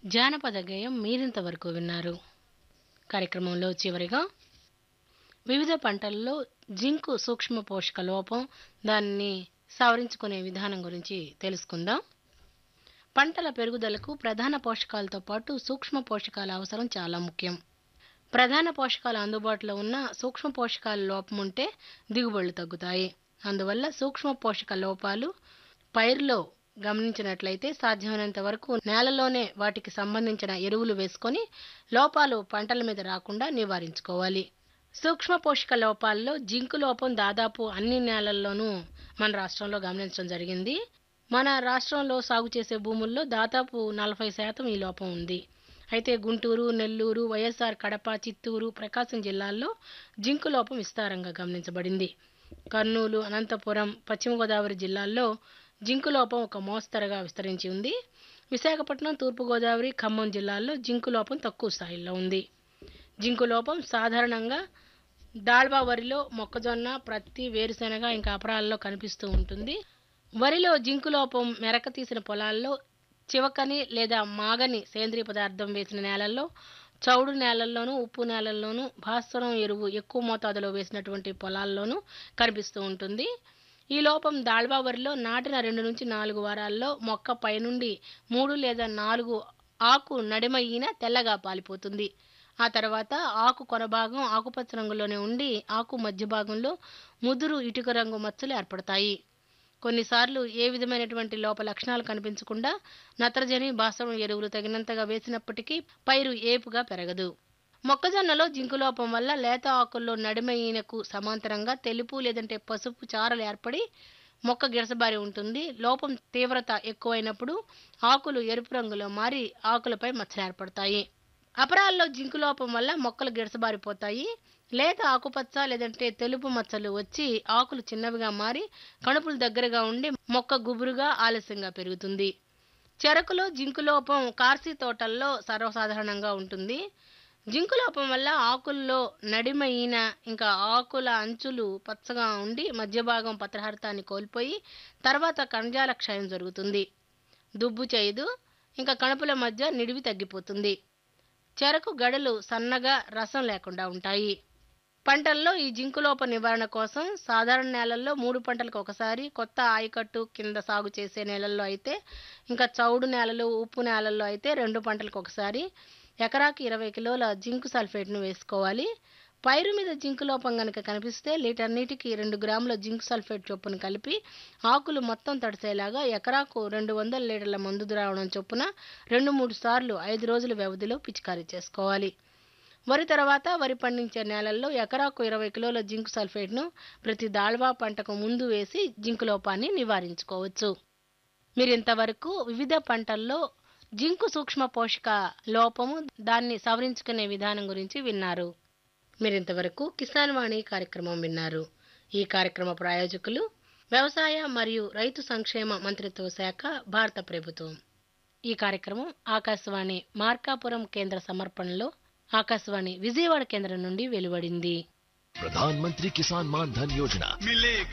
జానపద గేయం మీరింతవరకు విన్నారు కార్యక్రమంలో చివరిగా వివిధ పంటల్లో జింకు సూక్ష్మ పోషక లోపం దాన్ని సవరించుకునే విధానం గురించి తెలుసుకుందాం పంటల పెరుగుదలకు ప్రధాన పోషకాలతో పాటు సూక్ష్మ పోషకాల అవసరం చాలా ముఖ్యం ప్రధాన పోషకాలు అందుబాటులో ఉన్న సూక్ష్మ పోషకాల లోపం ఉంటే దిగుబడులు తగ్గుతాయి అందువల్ల సూక్ష్మ పోషక లోపాలు పైరులో గమనించినట్లయితే సాధ్యమైనంత వరకు నేలలోనే వాటికి సంబంధించిన ఎరువులు వేసుకొని లోపాలు పంటల మీద రాకుండా నివారించుకోవాలి సూక్ష్మ పోషక లోపాల్లో జింకు లోపం దాదాపు అన్ని నేలల్లోనూ మన రాష్ట్రంలో గమనించడం జరిగింది మన రాష్ట్రంలో సాగు చేసే భూముల్లో దాదాపు నలభై శాతం ఈ లోపం ఉంది అయితే గుంటూరు నెల్లూరు వైఎస్ఆర్ కడప చిత్తూరు ప్రకాశం జిల్లాల్లో జింకు లోపం విస్తారంగా గమనించబడింది కర్నూలు అనంతపురం పశ్చిమ గోదావరి జిల్లాల్లో జింకు లోపం ఒక మోస్తరుగా విస్తరించి ఉంది విశాఖపట్నం తూర్పుగోదావరి ఖమ్మం జిల్లాల్లో జింకు లోపం తక్కువ స్థాయిలో ఉంది జింకు లోపం సాధారణంగా దాల్బా వరిలో మొక్కజొన్న ప్రత్తి వేరుశెనగ ఇంకా అపరాలలో కనిపిస్తూ ఉంటుంది వరిలో జింకు లోపం మెరక తీసిన పొలాల్లో చివకని లేదా మాగని సేంద్రియ పదార్థం వేసిన నేలల్లో చౌడు నేలల్లోనూ ఉప్పు నేలల్లోనూ భాస్వరం ఎరువు ఎక్కువ మోతాదులో వేసినటువంటి పొలాల్లోనూ కనిపిస్తూ ఉంటుంది ఈ లోపం దాల్బా వరిలో నాటిన రెండు నుంచి నాలుగు వారాల్లో మొక్క పైనుండి మూడు లేదా నాలుగు ఆకు నడిమ ఈన తెల్లగా పాలిపోతుంది ఆ తర్వాత ఆకు కొనభాగం ఆకుపచ్చ రంగులోనే ఉండి ఆకు మధ్య భాగంలో ముదురు ఇటుక రంగు మచ్చలు ఏర్పడతాయి కొన్నిసార్లు ఏ విధమైనటువంటి లోప లక్షణాలు కనిపించకుండా నత్రజని భాస్వరం ఎరువులు తగినంతగా వేసినప్పటికీ పైరు ఏపుగా పెరగదు మొక్కజొన్నలో జింకు లోపం వల్ల లేత ఆకుల్లో నడిమ ఈనకు సమాంతరంగా తెలుపు లేదంటే పసుపు చారలు ఏర్పడి మొక్క గిరసబారి ఉంటుంది లోపం తీవ్రత ఎక్కువైనప్పుడు ఆకులు ఎరుపు రంగులో మారి ఆకులపై మచ్చలు ఏర్పడతాయి అపరాల్లో జింకు లోపం వల్ల మొక్కలు గిరసబారిపోతాయి లేత ఆకుపచ్చ లేదంటే తెలుపు మచ్చలు వచ్చి ఆకులు చిన్నవిగా మారి కణుపులు దగ్గరగా ఉండి మొక్క గుబురుగా ఆలస్యంగా పెరుగుతుంది చెరకులో జింకు లోపం కార్సీ తోటల్లో సర్వసాధారణంగా ఉంటుంది జింకు లోపం వల్ల ఆకుల్లో నడిమ ఈన ఇంకా ఆకుల అంచులు పచ్చగా ఉండి మధ్య భాగం పత్రహరితాన్ని కోల్పోయి తర్వాత కణజాల క్షయం జరుగుతుంది దుబ్బు చేయదు ఇంకా కణుపుల మధ్య నిడివి తగ్గిపోతుంది చెరకు గడలు సన్నగా రసం లేకుండా ఉంటాయి పంటల్లో ఈ జింకులోప నివారణ కోసం సాధారణ నేలల్లో మూడు పంటలకు ఒకసారి కొత్త ఆయకట్టు కింద సాగు చేసే నేలల్లో అయితే ఇంకా చౌడు నేలలు ఉప్పు నేలల్లో అయితే రెండు పంటలకు ఒకసారి ఎకరాకి ఇరవై కిలోల జింకు సల్ఫేట్ను వేసుకోవాలి పైరు మీద జింకు లోపం కనుక కనిపిస్తే లీటర్ నీటికి రెండు గ్రాముల జింక్ సల్ఫేట్ చొప్పున కలిపి ఆకులు మొత్తం తడిసేలాగా ఎకరాకు రెండు వందల లీటర్ల మందు ద్రావణం చొప్పున రెండు మూడు సార్లు ఐదు రోజుల వ్యవధిలో పిచికారీ చేసుకోవాలి వరి తర్వాత వరి పండించే నేలల్లో ఎకరాకు ఇరవై కిలోల జింక్ సల్ఫేట్ను ప్రతి దాళ్వా పంటకు ముందు వేసి జింకు లోపాన్ని నివారించుకోవచ్చు మీరు ఇంతవరకు వివిధ పంటల్లో జింకు సూక్ష్మ పోషక లోపము దాన్ని సవరించుకునే విధానం గురించి విన్నారు మీరు ఇంతవరకు కిసాన్ వాణి కార్యక్రమం విన్నారు ఈ కార్యక్రమ ప్రాయోజకులు వ్యవసాయ మరియు రైతు సంక్షేమ మంత్రిత్వ శాఖ భారత ప్రభుత్వం ఈ కార్యక్రమం ఆకాశవాణి మార్కాపురం కేంద్ర సమర్పణలో ఆకాశవాణి విజయవాడ కేంద్రం నుండి వెలువడింది प्रधानमंत्री किसान मान धन योजना मिलेगा